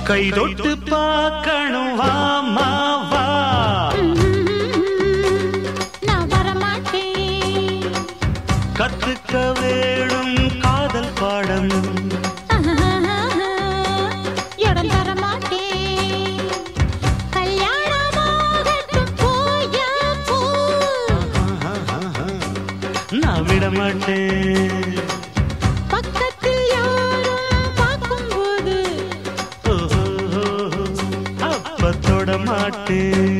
கை தொட்டு பார்க்கணும் வாமா வா நான் வரமாட்டேன் கத்துக்க வேணும் காதல் பாடம் இடம் தரமாட்டேன் கல்யாணமாகட்டும் போயா போ நான் விட மாட்டேன் பக்கத்தில் யாரும் பார்க்கும்போது அப்ப தொட மாட்டேன்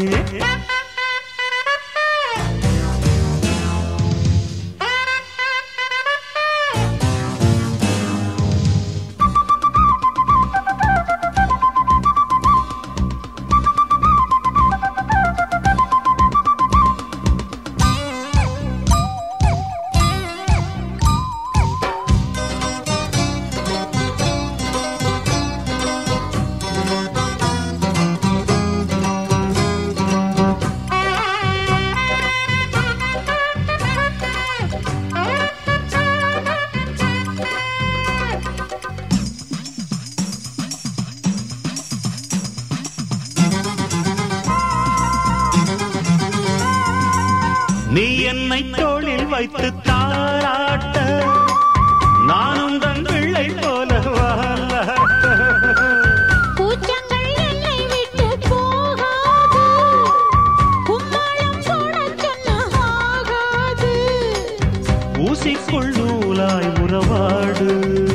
நீ என்னை தோளில் வைத்து தாராட்ட நானும் தன் பிள்ளை போல வாழாட்ட பூச்சங்கள் என்னை விட்டு போகாது கும்மாளம் போட சொன்ன ஆகாது ஊசிக்குள் நூலாய் உறவாடு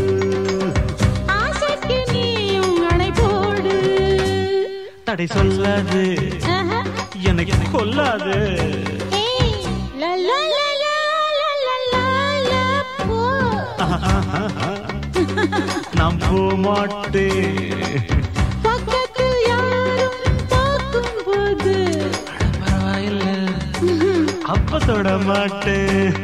ஆசைக்கு நீயும் அணை போடு தடை சொல்லாது ஆஹா. எனக்கு கொல்லாது ஏய், லா, லா, லா, லா, லா, லா, லா, லா, போ. நான் போக மாட்டேன் பக்கத்தில் யாரும் பார்க்கும்போது பரவாயில்ல அப்ப தொட மாட்டேன்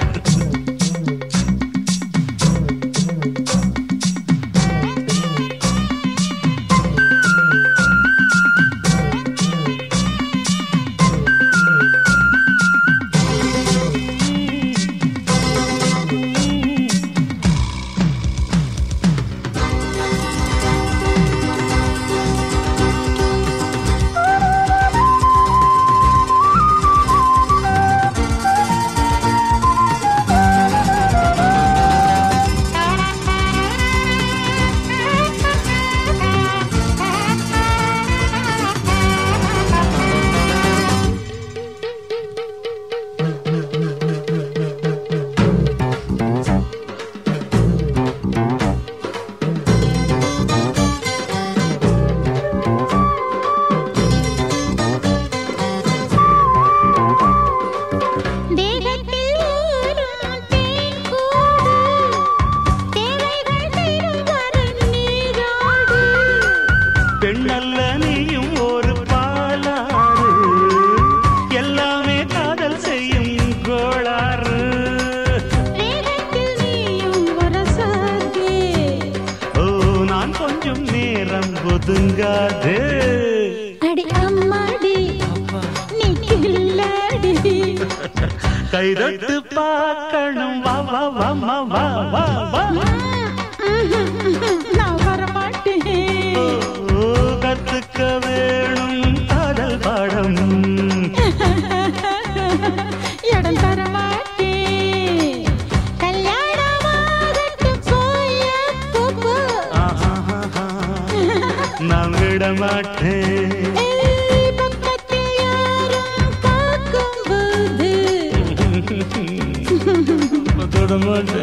தேகத்தில் ஊறும் தேன்கூடு, தேவைகள் தீரும் வரை நீராடு. பெண்ணல்ல நீயும் ஒரு பாலாறு எல்லாமே காதல் செய்யும் கோளாறு வேகத்தில் நீயும் வரசாதே. ஓ நான் கொஞ்சம் நேரம் ஒதுங்காது அடி அம்மாடி, நீ கில்லாடி. கைதட்டு பார்க்கணும் வா வா வா வா வா வா வா நான் வரமாட்டேன் ஓ, கத்துக்க வேணும் காதல் பாடம் இடம் தர மாட்டேன் கல்யாணமாகட்டும் போயா போ, போ. ஆஹாஹாஹா. நான் விட மாட்டேன் ஏய், பக்கத்தில் யாரும் பார்க்கும்போது தொட மாட்டேன்